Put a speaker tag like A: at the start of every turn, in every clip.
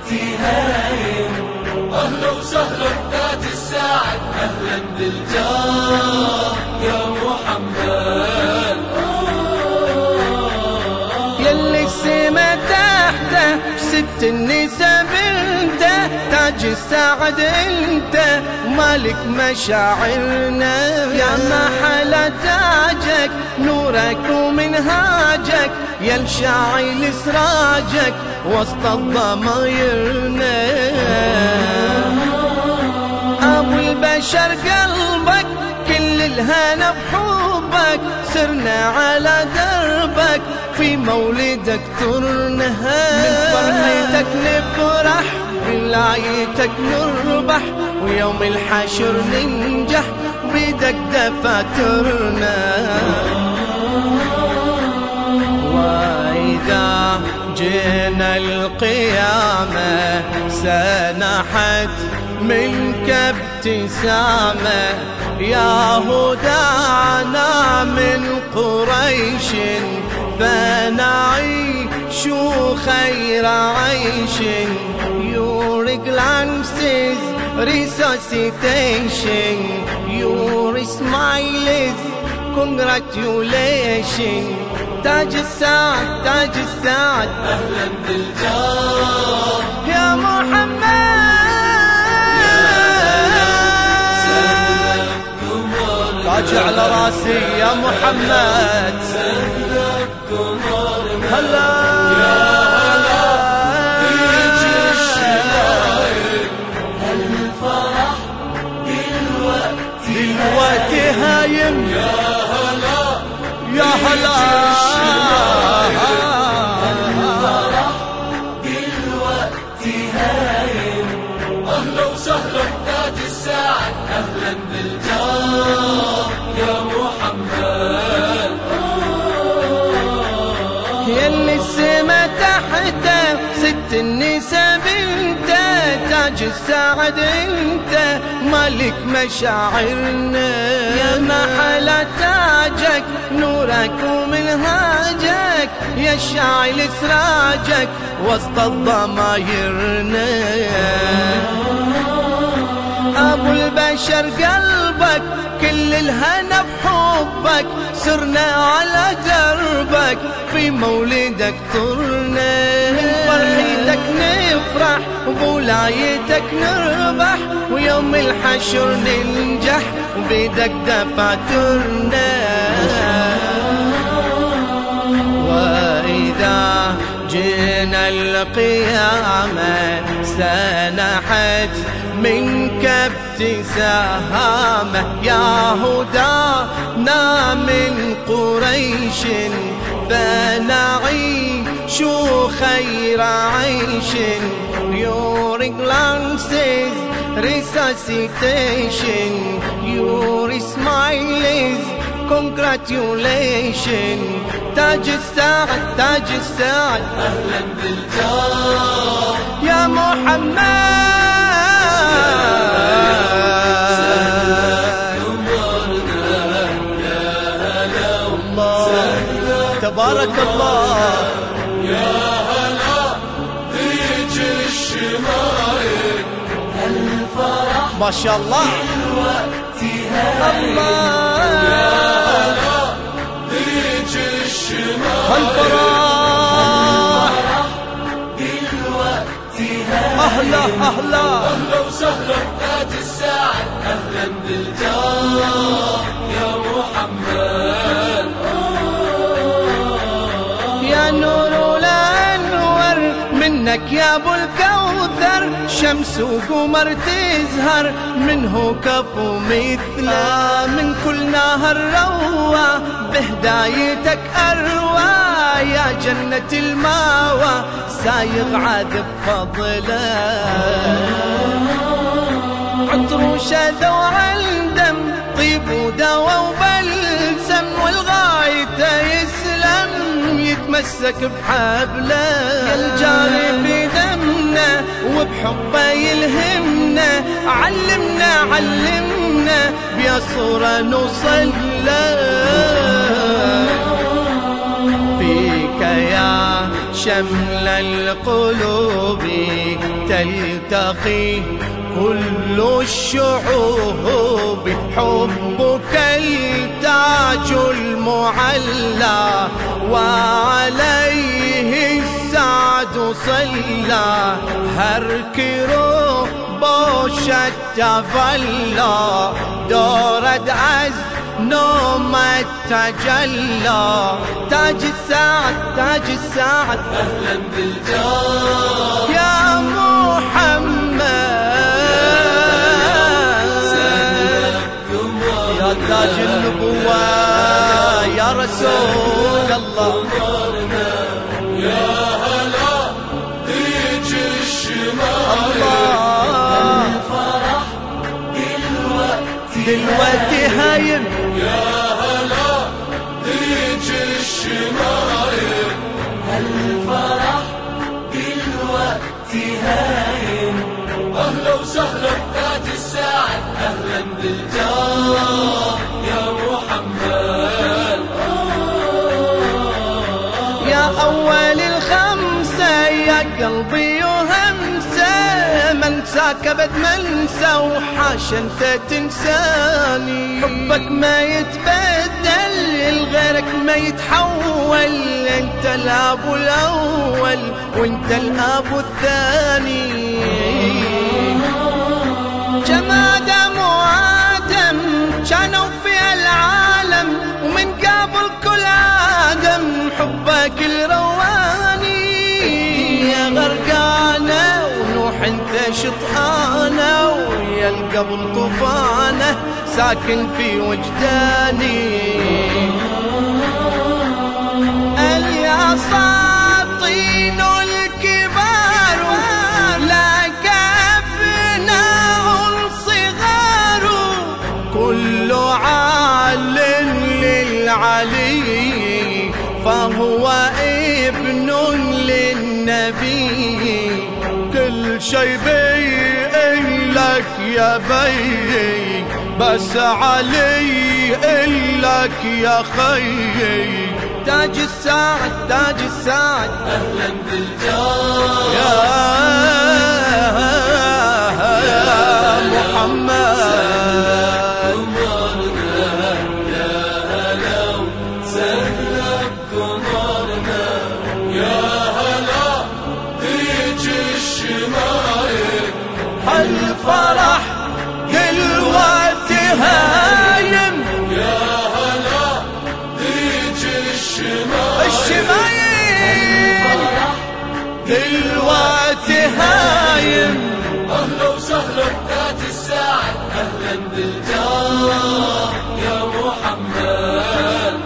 A: الوقت هايم أهلا وسهلا تاج الساعد أهلا بالجار يا محمد
B: يلي السما تحته ست النساء بنته تاج السعد انت مالك مشاعرنا يا محل تاجك نورك ومنهاجك يا الشاعل سراجك وسط الضمايرنا ابو البشر قلبك كل الهنا بحبك سرنا على دربك في مولدك ترنها من فرحتك نفرح بلايتك نربح ويوم الحشر ننجح بيدك دفاترنا وإذا جينا القيامة سنحت منك ابتسامة يا هدانا من قريش فنعيش خير عيش Your glances resuscitation Your smile is congratulation تاج السعد تاج السعد
A: أهلا بالجار
B: يا محمد تاج على راسي يا محمد هلا دلوقتي هايم يا هلا يا هلا
A: دلوقتي هايم أهلا وسهلا تاج الساعد أهلا بالجار يا محمد
B: يلي السما تحته ست النساء بنته تاج السعد انت مالك مشاعرنا يا محل تاجك نورك ومنهاجك يا شاعل سراجك وسط الضمايرنا ابو البشر قلبك كل الهنا بحبك سرنا على دربك في مولدك طرنا فرحتك نفرح وبولايتك نربح ويوم الحشر ننجح وبيدك دفاترنا وإذا جينا القيامة سنحت منك ابتسامة يا هدانا من قريش فنعيش خير عيش Your glances resuscitation Your smile is congratulation تاج السعد تاج السعد
A: أهلا بالجار
B: يا محمد تبارك الله
A: يا هلا ضيج الشمايل الفرح
B: ما شاء الله
A: الوقت هايم
B: الله
A: ضيج الشمايل
B: الفرح
A: الوقت هايم
B: أهلا أهلا
A: أهلا وسهلا تاج الساعد أهلا بالجار يا محمد
B: يا نور الأنور منك يا أبو الكوثر شمس وقمر تزهر منه كفو مثله من كل نهر روى بهدايتك أروى يا جنة الماوى سايغ عذب فضله عطر وشذا وعندم طيب ودوا وبلسم والغايته يسلم يتمسك بحبله يا الجاري في دمنا وبحبه يلهمنا علمنا علمنا بيا صورة نوصل له فيك يا شمل القلوب تلتقي كل الشعوب حبك التاج المعلى وعليه السعد صلى هركرو بوش التفلى دورد عز نوم التجلى تاج السعد تاج السعد
A: أهلا بالجار
B: يا محمد يا تاج النبوة يا رسول الله
A: يا هلا ديج الشمال
B: الله
A: الفرح دلوقتي
B: دلوقتي هايم
A: يا هلا ديج الشمال
C: الفرح دلوقتي هايم
A: أهلا وسهلا تاج الساعد أهلا بالجار يا محمد
B: يا أول الخمسة يا قلبي وهمسة منساك أبد منسى وحاش أنت تنساني حبك ما يتبدل لغيرك ما يتحول أنت الأب الأول وأنت الأب الثاني جماد وآدم كانوا في العالم ومن قبل كل آدم حبك الرواني يا غرقانة ونوح انت شطحانة ويا القبل طوفانة ساكن في وجداني الأساطين الكبار لك أبناء صغار كل عال للعلي فهو ابن للنبي كل شي بي لك يا بي بس علي إلك يا خي تاج السعد تاج السعد
A: أهلا بالجار
B: يا محمد
A: سهلا بقمرنا يا هلا ديج الشمال
B: الفرح دلوقتي هايم
A: يا هلا ديج الشمال
B: الشمايل دلوقتي هايم
A: أهلا وسهلا تاج الساعد أهلا بالجار يا محمد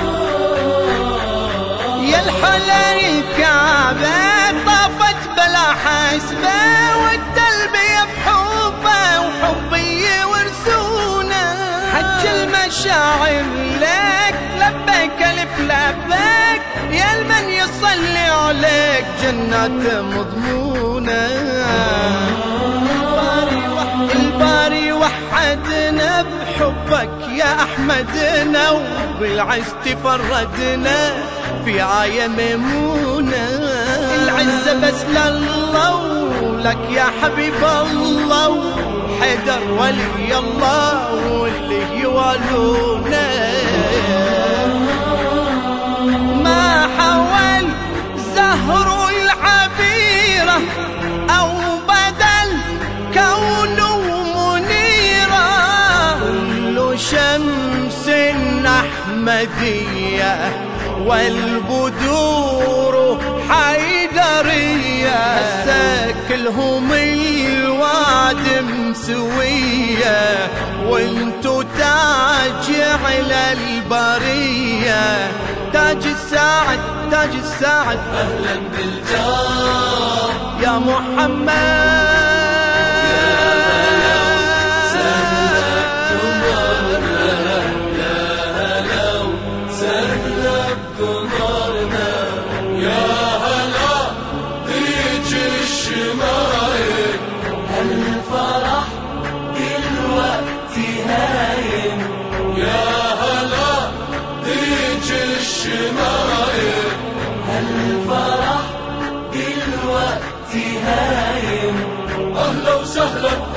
B: يا الحلال الكعبة طافت بلا حسبة والتلبية بحبه وحبي ورسونا حج المشاعر لك لبيك الف لبيك يا المن يصلي عليك جنات مضمونة الباري وحدنا بحبك يا احمدنا وبالعز تفردنا في آية ميمونة العزة بس لله ولك يا حبيب الله حيدر ولي الله واللي يوالونا ما حول زهر العبيرة أو بدل كونه منيرا كل شمس أحمدية والبدور حيدرية هسه كلهم الواد مسوية وانتو تاج على البرية تاج الساعد تاج الساعد
A: أهلا بالجار
B: يا محمد
A: سهلا بقمرنا يا هلا ديج الشمال
C: الفرح دلوقتي هايم
A: يا هلا ديج الشمال
C: الفرح دلوقتي هايم
A: وسهلا